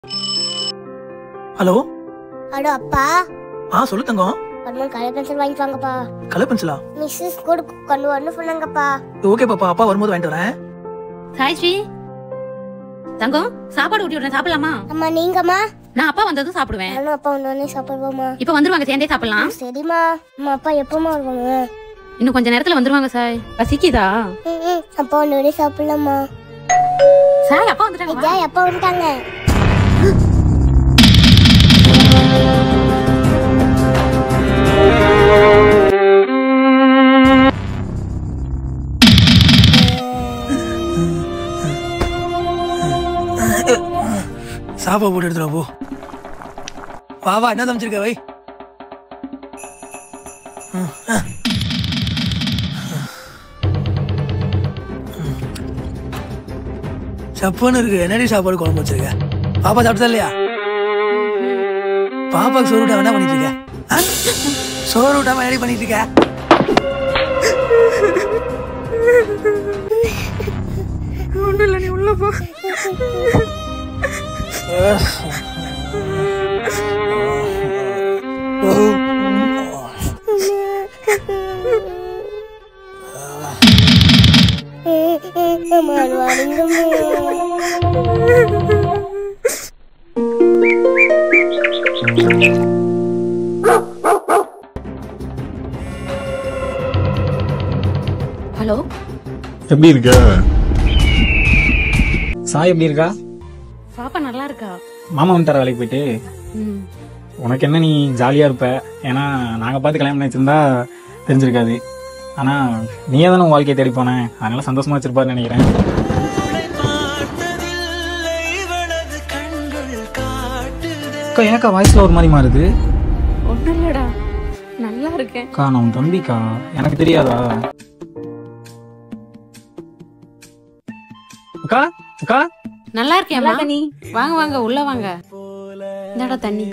Hello அடோ அப்பா ஆ சொல்லு தங்கம் ஒரு கலர் பென்சில் வாங்கிட்டு வாங்கப்பா கலர் பென்சிலா மிஸ்ஸஸ் கூட கொண்டு வரணும் சொன்னாங்கப்பா ஓகே பாப்பா அப்பா வரும்போது வாங்கிட்டு வரேன் சாய் ஸ்ரீ தங்கம் சாப்பாடு ஊட்டி விடுறேன் சாப்பிடலாமா அம்மா நீங்கம்மா நான் அப்பா வந்ததும் சாப்பிடுவேன் நானும் அப்பா வந்தோடனே சாப்பிடுவோமா இப்ப வந்துருவாங்க சேர்ந்தே சாப்பிடலாம் சரிம்மா அம்மா அப்பா எப்பமா வருவாங்க இன்னும் கொஞ்ச நேரத்துல வந்துருவாங்க சாய் பசிக்குதா ம், ம், அப்பா வந்தோடனே சாப்பிடலாமா சாய் அப்பா வந்துட்டாங்க ஐயா எப்பா வந்துட்டாங்க சாப்பா போட்டு எடுத்துட்டு வா, போ வா வா என்ன சமைச்சிருக்க வை ம், ஆ. சப்புன்னு இருக்கு என்னடி சாப்பாடு குழம்பு வச்சிருக்க பாப்பா சாப்பிட்டா இல்லையா பாப்பாக்கு சோறு விட்டாம என்ன பண்ணிட்டு இருக்க ஆ? சோறு விட்டாம என்னடி பண்ணிட்டு இருக்க ஒன்றும் இல்லை நீ உள்ள போ ம், ம், அம்மா வருவாருங்கம்மா ஹலோ எப்படி இருக்க சாய் எப்படி இருக்கா பாப்பா நல்லா இருக்கா மாமா வந்துட்டார வேலைக்கு போயிட்டு ம் உனக்கு என்ன நீ ஜாலியா இருப்ப ஏன்னா நாங்க பார்த்து கல்யாணம் பண்ணி வச்சிருந்தா தெரிஞ்சிருக்காது ஆனா நீயே தானே உன் வாழ்க்கையை தேடி போனேன் அதனால சந்தோஷமா வச்சிருப்பாருன்னு நினைக்கிறேன் அக்கா ஏக்கா வாய்ஸ்ல ஒரு மாதிரி மாறுது ஒண்ணும் இல்லடா நல்லா இருக்கேன் அக்கா நான் உன் தம்பிக்கா எனக்கு தெரியாதா அக்கா அக்கா நல்லா இருக்கேன் நீ வாங்க வாங்க உள்ள வாங்க இந்தாடா தண்ணி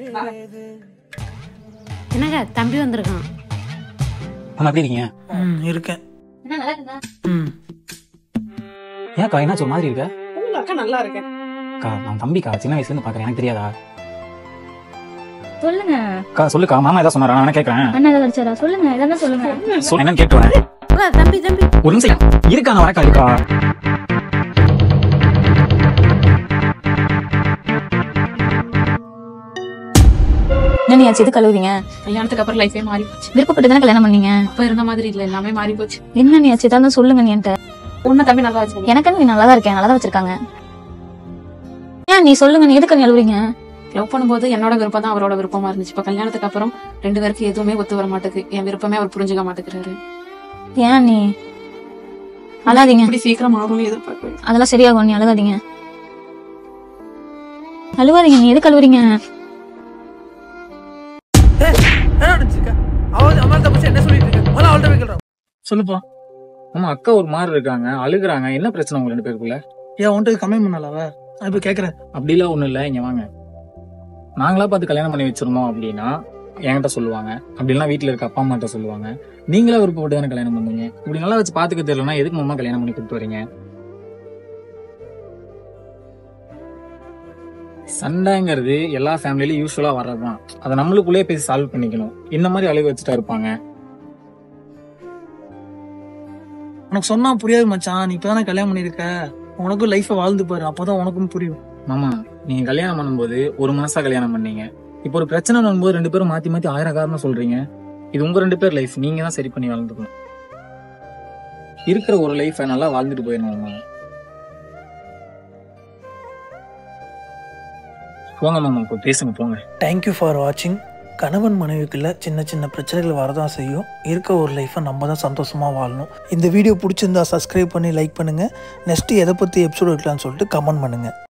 என்னங்க தம்பி வந்திருக்கான் அம்மா எப்படி இருக்கீங்க ம் இருக்கேன் ம் ஏன்க்கா என்னாச்சு ஒரு மாதிரி இருக்க அக்கா நல்லா இருக்கேன் அக்கா நான் தம்பிக்கா சின்ன வயசுல இருந்து பாக்குறேன் எனக்கு தெரியாதா சொல்லுங்க அக்கா சொல்லுக்கா மாமா ஏதாவது சொன்னாரா நான் கேட்கறேன் அண்ணா ஏதாவது அடிச்சாரா சொல்லுங்க எதாவது சொல்லுங்க சொல்லு என்னன்னு கேட்டு வரேன் வா, தம்பி தம்பி ஒரு நிமிஷம் இருக்கா நான் வரக்கா இருக்கா என்ன நீ ஆச்சு இது கழுவுறீங்க கல்யாணத்துக்கு அப்புறம் லைஃபே மாறி போச்சு விருப்பப்பட்டு தானே கல்யாணம் பண்ணீங்க இப்ப இருந்த மாதிரி இல்ல எல்லாமே மாறி போச்சு என்ன நீ ஆச்சு ஏதாவது சொல்லுங்க நீ என்கிட்ட உன்ன தம்பி நல்லா வச்சு எனக்கு நீ நல்லா தான் இருக்கேன் நல்லா தான் வச்சிருக்காங்க ஏன் நீ சொல்லுங்க நீ எதுக்கு நீ அழுவுறீங்க லவ் பண்ணும்போது என்னோட விருப்பம் தான் அவரோட விருப்பமா இருந்துச்சு இப்ப கல்யாணத்துக்கு அப்புறம் ரெண்டு பேருக்கு எதுவுமே ஒத்து வர மாட்டேங்குது என் விருப்பமே அவர் புரிஞ்சுக்க மாட்டேங்கிறாரு ஏன் நீ அழாதீங்க இப்படி சீக்கிரம் ஆகும்னு எதிர்பார்க்கல அதெல்லாம் சரியாகும் நீ அழுகாதீங்க அழுவாதீங்க நீ எதுக்கு அழுவுறீங்க ஏய், என்ன நினைச்சிருக்க அவள் அம்மா தப்பிச்சு என்ன சொல்லிட்டு இருக்க முதல்ல அவள்கிட்ட போய் கேள்றா சொல்லுப்பா ஆமா அக்கா ஒரு மாதிரி இருக்காங்க அழுகுறாங்க என்ன பிரச்சனை உங்க ரெண்டு பேருக்குள்ள ஏன் உன்கிட்ட கம்மி பண்ணல அவ நான் இப்ப கேக்குறேன் அப்படிலாம் ஒண்ணும் இல்ல இங்க வாங்க நாங்களா பார்த்து கல்யாணம் பண்ணி வச்சிருந்தோம் அப்படின்னா என்கிட்ட சொல்லுவாங்க அப்படிலாம் வீட்டுல இருக்க அப்பா அம்மாட்ட சொல்லுவாங்க நீங்களா விருப்பப்பட்டு தானே கல்யாணம் பண்ணீங்க இப்படி நல்லா வச்சு பாத்துக்க தெரியலனா எதுக்கு மாமா கல்யாணம் பண்ணி கூப்பிட்டு வரீங்க சண்டைங்கிறது எல்லா ஃபேமிலிலயும் யூஸ்வலா வர்றதுதான் அதை நம்மளுக்குள்ளேயே பேசி சால்வ் பண்ணிக்கணும் இந்த மாதிரி அழுக வச்சுட்டா இருப்பாங்க உனக்கு சொன்னா புரியாது மச்சான் நீ இப்பதானே கல்யாணம் பண்ணிருக்க உனக்கும் லைஃப வாழ்ந்து பாரு அப்பதான் உனக்கும் புரியும் மாமா நீங்க கல்யாணம் பண்ணும்போது ஒரு மனசா கல்யாணம் பண்ணீங்க இப்போ ஒரு பிரச்சனை வரும்போது ரெண்டு பேரும் மாத்தி மாத்தி ஆயிரம் காரணம் சொல்றீங்க இது உங்க ரெண்டு பேர் லைஃப் நீங்க தான் சரி பண்ணி வாழ்ந்துக்கணும் இருக்கிற ஒரு லைஃபை நல்லா வாழ்ந்துட்டு போயிடணும் மாமா போங்க மாமா இப்போ பேசுங்க போங்க தேங்க்யூ ஃபார் வாட்சிங் கணவன் மனைவிக்குள்ள சின்ன சின்ன பிரச்சனைகள் வரதான் செய்யும் இருக்க ஒரு லைஃப்பை நம்ம தான் சந்தோஷமா வாழணும் இந்த வீடியோ பிடிச்சிருந்தா சப்ஸ்கிரைப் பண்ணி லைக் பண்ணுங்க நெக்ஸ்ட் எதை பத்தி எபிசோட் எடுக்கலாம்னு சொல்லிட்டு கமெண்ட் பண்ணுங்க